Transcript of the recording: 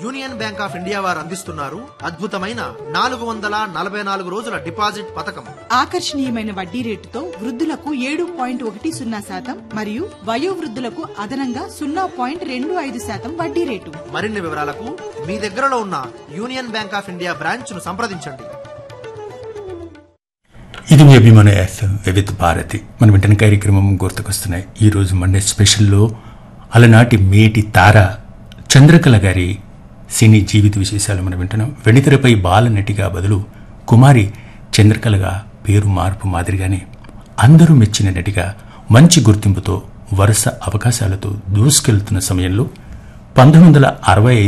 union bank of India వారు అందిస్తున్నారు అద్భుతమైన నాలుగు వందల నలభై నాలుగు రోజుల డిపాజిట్ పథకం ఆకర్షణీయమైన వడ్డీ రేటుతో వృద్ధులకు ఏడు పాయింట్ ఒకటి సున్నా శాతం మరియు వయోవృద్ధులకు అదనంగా సున్నా పాయింట్ రెండు ఐదు శాతం వడ్డీ రేటు మరిన్ని వివరాలకు మీ దగ్గరలో ఉన్న union bank of India branch ను సంప్రదించండి ఇది మీ అభిమాన ఎఫ్ఎం వివిధ భారతి మన వెంటనే కార్యక్రమం గుర్తుకొస్తున్నాయి ఈ రోజు మండే స్పెషల్లో అలనాటి మేటి తార చంద్రకళ గారి సినీ జీవిత విశేషాలు మనం వింటున్నాం వెనితెరపై బాల నటిగా బదులు కుమారి చంద్రకళగా పేరు మార్పు మాదిరిగానే అందరూ మెచ్చిన నటిగా మంచి గుర్తింపుతో వరుస అవకాశాలతో దూసుకెళ్తున్న సమయంలో పంతొమ్మిది వందల అరవై